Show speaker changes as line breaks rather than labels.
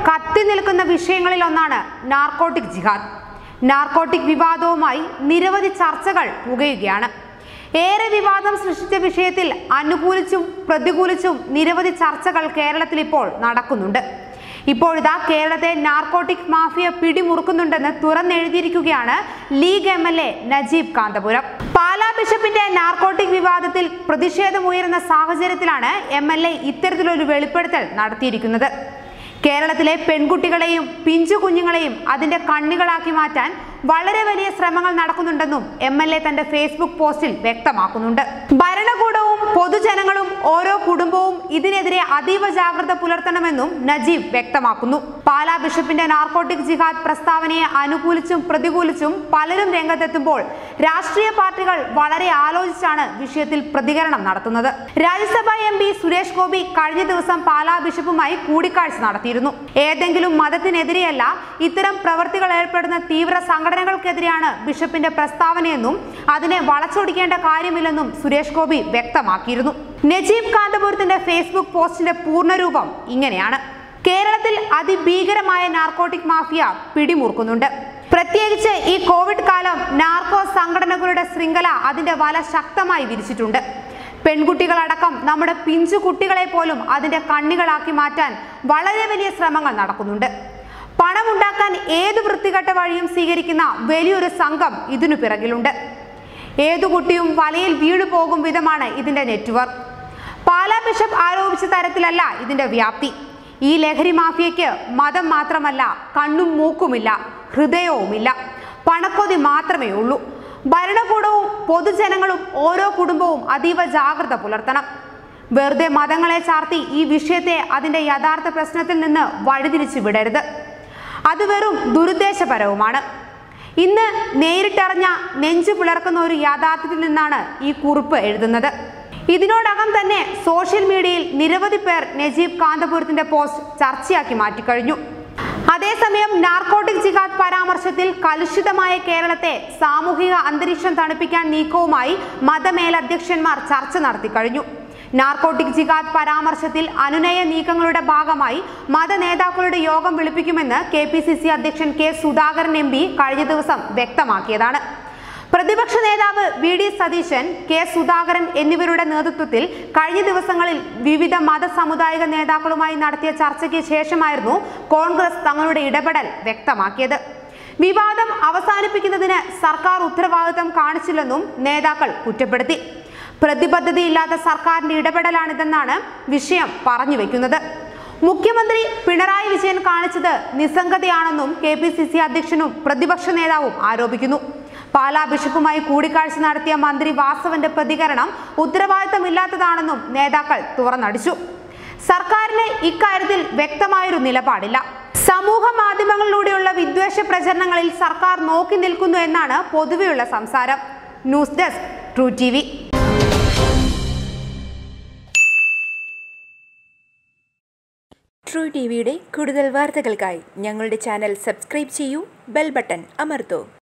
കത്തി നിൽക്കുന്ന വിഷയങ്ങളിൽ ഒന്നാണ് നാർക്കോട്ടിക് ജിഹാദ് നാർക്കോട്ടിക് വിവാദവുമായി നിരവധി ചർച്ചകൾ പുകയുകയാണ് ഏറെ വിവാദം സൃഷ്ടിച്ച വിഷയത്തിൽ അനുകൂലിച്ചും പ്രതികൂലിച്ചും നിരവധി ചർച്ചകൾ കേരളത്തിൽ ഇപ്പോൾ നടക്കുന്നുണ്ട് ഇപ്പോഴിതാ കേരളത്തെ നാർക്കോട്ടിക് മാഫിയ പിടിമുറുക്കുന്നുണ്ടെന്ന് തുറന്നെഴുതിയിരിക്കുകയാണ് League M L A Najeeb Kanthapuram Pala ബിഷപ്പിന്റെ നാർക്കോട്ടിക് വിവാദത്തിൽ പ്രതിഷേധമുയരുന്ന സാഹചര്യത്തിലാണ് എം എൽ എ ഇത്തരത്തിലൊരു വെളിപ്പെടുത്തൽ നടത്തിയിരിക്കുന്നത് കേരളത്തിലെ പെൺകുട്ടികളെയും പിഞ്ചു കുഞ്ഞുങ്ങളെയും അതിന്റെ കണ്ണികളാക്കി മാറ്റാൻ വളരെ വലിയ ശ്രമങ്ങൾ നടക്കുന്നുണ്ടെന്നും എം എൽ എ തന്റെ ഫേസ്ബുക്ക് പോസ്റ്റിൽ വ്യക്തമാക്കുന്നുണ്ട് ഭരണകൂടവും പൊതുജനങ്ങളും ഓരോ കുടുംബവും ഇതിനെതിരെ അതീവ ജാഗ്രത പുലർത്തണമെന്നും നജീബ് വ്യക്തമാക്കുന്നു പാലാ ബിഷപ്പിന്റെ നാർക്കോട്ടിക് ജിഹാദ് പ്രസ്താവനയെ അനുകൂലിച്ചും പ്രതികൂലിച്ചും പലരും രംഗത്തെത്തുമ്പോൾ രാഷ്ട്രീയ പാർട്ടികൾ വളരെ ആലോചിച്ചാണ് വിഷയത്തിൽ പ്രതികരണം നടത്തുന്നത് രാജ്യസഭാ എം പി സുരേഷ് ഗോപി കഴിഞ്ഞ ദിവസം പാലാ ബിഷപ്പുമായി കൂടിക്കാഴ്ച നടത്തിയിരുന്നു ഏതെങ്കിലും മതത്തിനെതിരെയല്ല ഇത്തരം പ്രവർത്തികൾ ഏർപ്പെടുന്ന തീവ്ര സംഘടനകൾക്കെതിരെയാണ് ബിഷപ്പിന്റെ പ്രസ്താവനയെന്നും അതിനെ വളച്ചൊടിക്കേണ്ട കാര്യമില്ലെന്നും സുരേഷ് ഗോപി വ്യക്തമാക്കിയിരുന്നു നജീബ് കാന്തപുരത്തിന്റെ ഫേസ്ബുക്ക് പോസ്റ്റിന്റെ പൂർണ്ണരൂപം ഇങ്ങനെയാണ് കേരളത്തിൽ അതിഭീകരമായ നാർക്കോട്ടിക് മാഫിയ പിടിമുറുക്കുന്നുണ്ട് പ്രത്യേകിച്ച് ഈ കോവിഡ് കാലം നാർക്കോ സംഘടനകളുടെ ശൃംഖല അതിന്റെ വല ശക്തമായി വിരിച്ചിട്ടുണ്ട് പെൺകുട്ടികളടക്കം നമ്മുടെ പിഞ്ചു കുട്ടികളെ പോലും അതിന്റെ കണ്ണികളാക്കി മാറ്റാൻ വളരെ വലിയ ശ്രമങ്ങൾ നടക്കുന്നുണ്ട് പണമുണ്ടാക്കാൻ ഏത് വൃത്തികെട്ട വഴിയും സ്വീകരിക്കുന്ന വലിയൊരു സംഘം ഇതിനു പിറകിലുണ്ട് ഏതു കുട്ടിയും വലയിൽ വീണു പോകും വിധമാണ് ഇതിന്റെ നെറ്റ്വർക്ക് പാലാ ബിഷപ്പ് ആരോപിച്ച തരത്തിലല്ല ഇതിന്റെ വ്യാപ്തി ഈ ലഹരി മാഫിയയ്ക്ക് മതം മാത്രമല്ല കണ്ണും മൂക്കുമില്ല ഹൃദയവുമില്ല പണക്കൊതി മാത്രമേ ഉള്ളൂ ഭരണകൂടവും പൊതുജനങ്ങളും ഓരോ കുടുംബവും അതീവ ജാഗ്രത പുലർത്തണം വെറുതെ മതങ്ങളെ ചാർത്തി ഈ വിഷയത്തെ അതിന്റെ യഥാർത്ഥ പ്രശ്നത്തിൽ നിന്ന് വഴിതിരിച്ചു വിടരുത് അത് വെറും ദുരുദ്ദേശപരവുമാണ് ഇന്ന് നേരിട്ടറിഞ്ഞ നെഞ്ചു പിളർക്കുന്ന ഒരു യാഥാർത്ഥ്യത്തിൽ നിന്നാണ് ഈ കുറിപ്പ് എഴുതുന്നത് ഇതിനോടകം തന്നെ സോഷ്യൽ മീഡിയയിൽ നിരവധി പേർ നജീബ് കാന്തപുരത്തിന്റെ പോസ്റ്റ് ചർച്ചയാക്കി മാറ്റിക്കഴിഞ്ഞു അതേസമയം നാർക്കോട്ടിക് ജിഹാദ് പരാമർശത്തിൽ കലുഷിതമായ കേരളത്തെ സാമൂഹിക അന്തരീക്ഷം തണുപ്പിക്കാൻ നീക്കവുമായി മതമേലധ്യക്ഷന്മാർ ചർച്ച നടത്തി കഴിഞ്ഞു നാർക്കോട്ടിക് ജിഹാദ് പരാമർശത്തിൽ അനുനയ നീക്കങ്ങളുടെ ഭാഗമായി മത നേതാക്കളുടെ യോഗം വിളിപ്പിക്കുമെന്ന് കെ പി സി സി അധ്യക്ഷൻ കെ സുധാകരൻ എം പി കഴിഞ്ഞ ദിവസം വ്യക്തമാക്കിയതാണ് പ്രതിപക്ഷ നേതാവ് V D Satheesan K Sudhakaran എന്നിവരുടെ നേതൃത്വത്തിൽ കഴിഞ്ഞ ദിവസങ്ങളിൽ വിവിധ മത സാമുദായിക നേതാക്കളുമായി നടത്തിയ ചർച്ചയ്ക്ക് ശേഷമായിരുന്നു കോൺഗ്രസ് തങ്ങളുടെ ഇടപെടൽ വ്യക്തമാക്കിയത് വിവാദം അവസാനിപ്പിക്കുന്നതിന് സർക്കാർ ഉത്തരവാദിത്തം കാണിച്ചില്ലെന്നും നേതാക്കൾ കുറ്റപ്പെടുത്തി പ്രതിബദ്ധതയില്ലാത്ത സർക്കാരിന്റെ ഇടപെടലാണിതെന്നാണ് വിഷയം പറഞ്ഞു വെക്കുന്നത് മുഖ്യമന്ത്രി പിണറായി വിജയൻ കാണിച്ചത് നിസ്സംഗതയാണെന്നും കെ പി സി സി അധ്യക്ഷനും പ്രതിപക്ഷ നേതാവും ആരോപിക്കുന്നു പാലാ ബിഷപ്പുമായി കൂടിക്കാഴ്ച നടത്തിയ മന്ത്രി വാസവന്റെ പ്രതികരണം ഉത്തരവാദിത്തമില്ലാത്തതാണെന്നും നേതാക്കൾ തുറന്നടിച്ചു സർക്കാരിന് ഇക്കാര്യത്തിൽ വ്യക്തമായൊരു നിലപാടില്ല സമൂഹ മാധ്യമങ്ങളിലൂടെയുള്ള വിദ്വേഷ പ്രചരണങ്ങളിൽ സർക്കാർ നോക്കി നിൽക്കുന്നു എന്നാണ് പൊതുവെയുള്ള സംസാരം news desk true T
true T വിയുടെ കൂടുതൽ വാർത്തകൾക്കായി ഞങ്ങളുടെ ചാനൽ സബ്സ്ക്രൈബ് ചെയ്യൂ ബെൽ ബട്ടൺ അമർത്തൂ